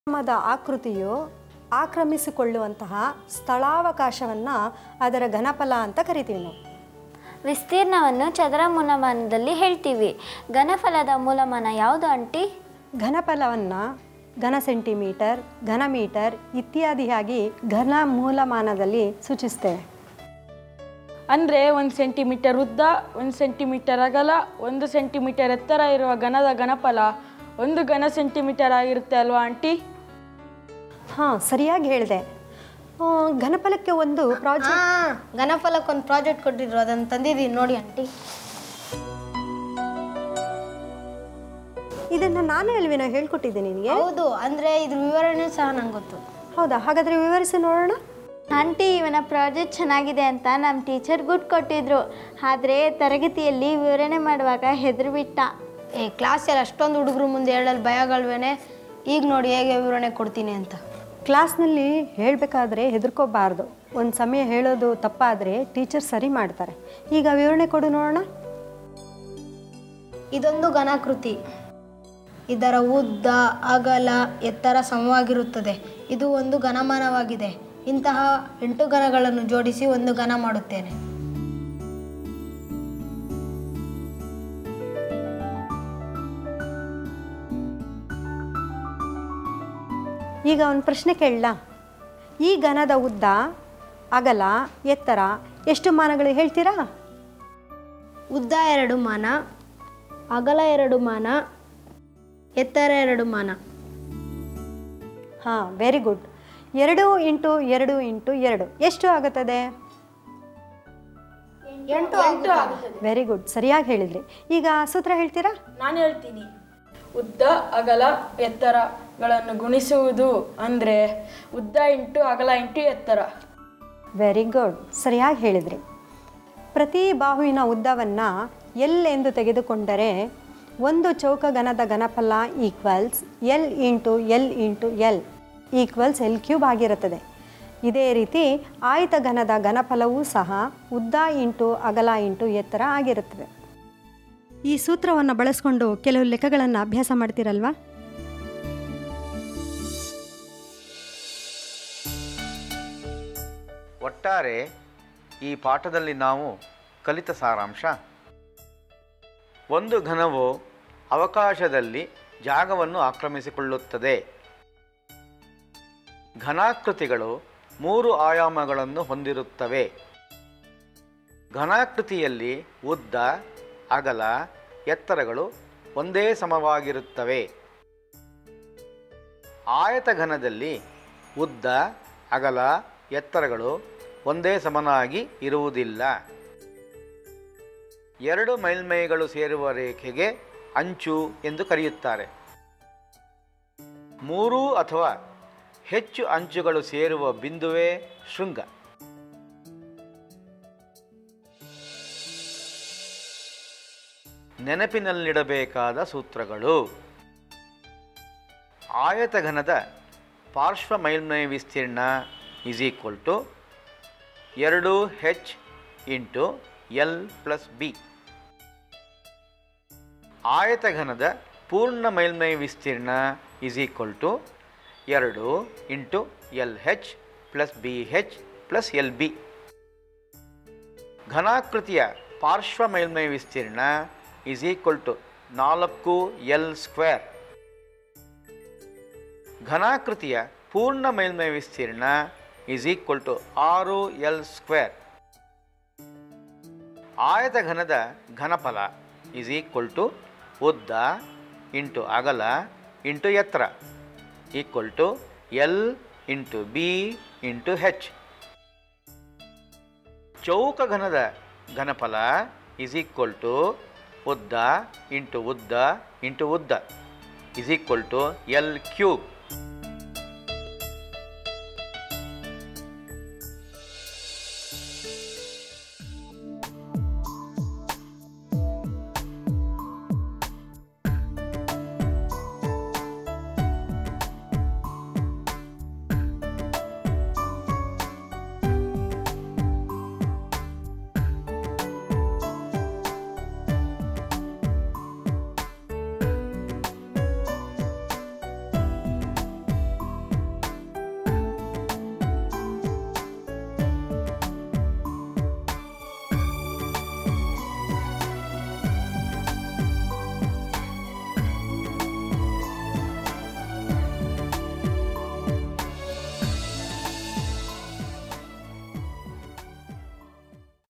ಮದ ಆಕೃತಿಯು ಆಕ್ರಮಿಸಿಕೊಳ್ಳುವಂತಹ ಸ್ಥಳಾವಕಾಶವನ್ನು ಅದರ ಘನಫಲ ಅಂತ ಕರಿತೀವಿ ನಾವು ವಿಸ್ತೀರ್ಣವನ್ನು ಚದರ ಮೂಲಮಾನದಲ್ಲಿ ಹೇಳ್ತೀವಿ ಘನಫಲದ ಮೂಲಮಾನ ಯಾವುದು ಆಂಟಿ ಘನಫಲವನ್ನು ಘನ ಸೆಂಟಿಮೀಟರ್ ಘನ ಮೀಟರ್ ಇತ್ಯಾದಿಯಾಗಿ ಘನ ಮೂಲಮಾನದಲ್ಲಿ ಸೂಚಿಸ್ತೇವೆ ಅಂದರೆ ಒಂದು ಸೆಂಟಿಮೀಟರ್ ಉದ್ದ ಒಂದು ಸೆಂಟಿಮೀಟರ್ ಅಗಲ ಒಂದು ಸೆಂಟಿಮೀಟರ್ ಎತ್ತರ ಇರುವ ಘನದ ಘನಫಲ ಒಂದು ಘನ ಸೆಂಟಿಮೀಟರ್ ಆಗಿರುತ್ತೆ ಅಲ್ವಾ ಆಂಟಿ ಹಾಂ ಸರಿಯಾಗಿ ಹೇಳಿದೆ ಆ, ಘನಫಲಕ್ಕೆ ಒಂದು ಪ್ರಾಜೆಕ್ಟ್ ಹಾ ಘನಫಲಕ್ಕೆ ಒಂದು ಪ್ರಾಜೆಕ್ಟ್ ಕೊಟ್ಟಿದ್ರು ಅದನ್ನು ತಂದಿದ್ದೀನಿ ನೋಡಿ ಆಂಟಿ ಇದನ್ನು ನಾನೇ ಅಲ್ವೇನೋ ಹೇಳ್ಕೊಟ್ಟಿದ್ದೆ ನಿನಗೆ ಹೌದು ಅಂದ್ರೆ ಇದ್ರ ವಿವರಣೆ ಸಹ ನಂಗೆ ಗೊತ್ತು ಹೌದಾ ಹಾಗಾದರೆ ವಿವರಿಸಿ ನೋಡೋಣ ಆಂಟಿ ಇವನ ಪ್ರಾಜೆಕ್ಟ್ ಚೆನ್ನಾಗಿದೆ ಅಂತ ನಮ್ಮ ಟೀಚರ್ ಗುಡ್ ಕೊಟ್ಟಿದ್ರು ಆದರೆ ತರಗತಿಯಲ್ಲಿ ವಿವರಣೆ ಮಾಡುವಾಗ ಹೆದರು ಬಿಟ್ಟ ಏ ಕ್ಲಾಸಲ್ಲಿ ಅಷ್ಟೊಂದು ಹುಡುಗರು ಮುಂದೆ ಹೇಳಲು ಭಯಗಳ್ವೇನೆ ಈಗ ನೋಡಿ ಹೇಗೆ ವಿವರಣೆ ಕೊಡ್ತೀನಿ ಅಂತ ಕ್ಲಾಸ್ನಲ್ಲಿ ಹೇಳಬೇಕಾದ್ರೆ ಹೆದರ್ಕೋಬಾರ್ದು ಒಂದು ಸಮಯ ಹೇಳೋದು ತಪ್ಪಾದರೆ ಟೀಚರ್ ಸರಿ ಮಾಡ್ತಾರೆ ಈಗ ವಿವರಣೆ ಕೊಡು ನೋಡೋಣ ಇದೊಂದು ಘನಾಕೃತಿ ಇದರ ಉದ್ದ ಅಗಲ ಎತ್ತರ ಸಮವಾಗಿರುತ್ತದೆ ಇದು ಒಂದು ಘನಮಾನವಾಗಿದೆ ಇಂತಹ ಎಂಟು ಘನಗಳನ್ನು ಜೋಡಿಸಿ ಒಂದು ಘನ ಮಾಡುತ್ತೇನೆ ಈಗ ಒಂದು ಪ್ರಶ್ನೆ ಕೇಳಲ್ಲ ಈ ಘನದ ಉದ್ದ ಅಗಲ ಎತ್ತರ ಎಷ್ಟು ಮಾನಗಳು ಹೇಳ್ತೀರಾ ಉದ್ದ ಎರಡು ಮಾನ ಅಗಲ ಎರಡು ಮಾನ ಎತ್ತರ ಎರಡು ಮಾನ ಹಾಂ ವೆರಿ ಗುಡ್ ಎರಡು ಇಂಟು ಎರಡು ಇಂಟು ಎರಡು ಎಷ್ಟು ಆಗುತ್ತದೆ ವೆರಿ ಗುಡ್ ಸರಿಯಾಗಿ ಹೇಳಿದ್ರಿ ಈಗ ಸೂತ್ರ ಹೇಳ್ತೀರಾ ನಾನು ಹೇಳ್ತೀನಿ ಉದ್ದ ಅಗಲ ಎತ್ತರಗಳನ್ನು ಗುಣಿಸುವುದು ಅಂದರೆ ಉದ್ದ ಇಂಟು ಅಗಲ ಇಂಟು ಎತ್ತರ ವೆರಿ ಗುಡ್ ಸರಿಯಾಗಿ ಹೇಳಿದ್ರಿ ಪ್ರತಿ ಬಾಹುವಿನ ಉದ್ದವನ್ನು ಎಲ್ ಎಂದು ತೆಗೆದುಕೊಂಡರೆ ಒಂದು ಚೌಕಘನದ ಘನಫಲ equals L into L into L equals L cube ಆಗಿರುತ್ತದೆ ಇದೇ ರೀತಿ ಆಯತ ಘನದ ಘನಫಲವೂ ಸಹ ಉದ್ದ ಇಂಟು ಅಗಲ ಇಂಟು ಎತ್ತರ ಆಗಿರುತ್ತದೆ ಈ ಸೂತ್ರವನ್ನು ಬಳಸ್ಕೊಂಡು ಕೆಲವು ಲೆಕ್ಕಗಳನ್ನು ಅಭ್ಯಾಸ ಮಾಡ್ತೀರಲ್ವಾ ಒಟ್ಟಾರೆ ಈ ಪಾಠದಲ್ಲಿ ನಾವು ಕಲಿತ ಸಾರಾಂಶ ಒಂದು ಘನವು ಅವಕಾಶದಲ್ಲಿ ಜಾಗವನ್ನು ಆಕ್ರಮಿಸಿಕೊಳ್ಳುತ್ತದೆ ಘನಾಕೃತಿಗಳು ಮೂರು ಆಯಾಮಗಳನ್ನು ಹೊಂದಿರುತ್ತವೆ ಘನಾಕೃತಿಯಲ್ಲಿ ಉದ್ದ ಅಗಲ ಎತ್ತರಗಳು ಒಂದೇ ಸಮವಾಗಿರುತ್ತವೆ ಆಯತಘನದಲ್ಲಿ ಉದ್ದ ಅಗಲ ಎತ್ತರಗಳು ಒಂದೇ ಸಮನಾಗಿ ಇರುವುದಿಲ್ಲ ಎರಡು ಮೇಲ್ಮೈಗಳು ಸೇರುವ ರೇಖೆಗೆ ಅಂಚು ಎಂದು ಕರೆಯುತ್ತಾರೆ ಮೂರು ಅಥವಾ ಹೆಚ್ಚು ಅಂಚುಗಳು ಸೇರುವ ಬಿಂದುವೇ ಶೃಂಗ ನೆನಪಿನಲ್ಲಿಡಬೇಕಾದ ಸೂತ್ರಗಳು ಆಯತಘನದ ಪಾರ್ಶ್ವ ಮೇಲ್ಮೈ ವಿಸ್ತೀರ್ಣ ಇಸ್ ಈಕ್ವಲ್ ಟು ಎರಡು H into L plus B ಆಯತಘನದ ಪೂರ್ಣ ಮೇಲ್ಮೈ ವಿಸ್ತೀರ್ಣ ಇಸ್ ಈಕ್ವಲ್ ಟು ಎರಡು into L H plus B H plus L B ಘನಾಕೃತಿಯ ಪಾರ್ಶ್ವ ಮೇಲ್ಮೈ ವಿಸ್ತೀರ್ಣ ಇಸ್ ಈಕ್ವಲ್ ಟು ನಾಲ್ಕು ಎಲ್ ಸ್ಕ್ವೇರ್ ಘನಾಕೃತಿಯ ಪೂರ್ಣ ಮೇಲ್ಮೈ ವಿಸ್ತೀರ್ಣ ಇಸ್ ಈಕ್ವಲ್ ಟು ಆರು ಎಲ್ ಸ್ಕ್ವೇರ್ ಆಯತಘನದ ಘನಫಲ ಇಸ್ ಈಕ್ವಲ್ ಟು ಉದ್ದ ಇಂಟು ಅಗಲ ಇಂಟು ಎತ್ತರ equal to L into B into H ಚೌಕಘನದ ಘನಫಲ ಇಸ್ ಈಕ್ವಲ್ ಟು ಉದ್ದ ಇಂಟು ಉದ್ದ ಇಂಟು ಉದ್ದ is equal to L cube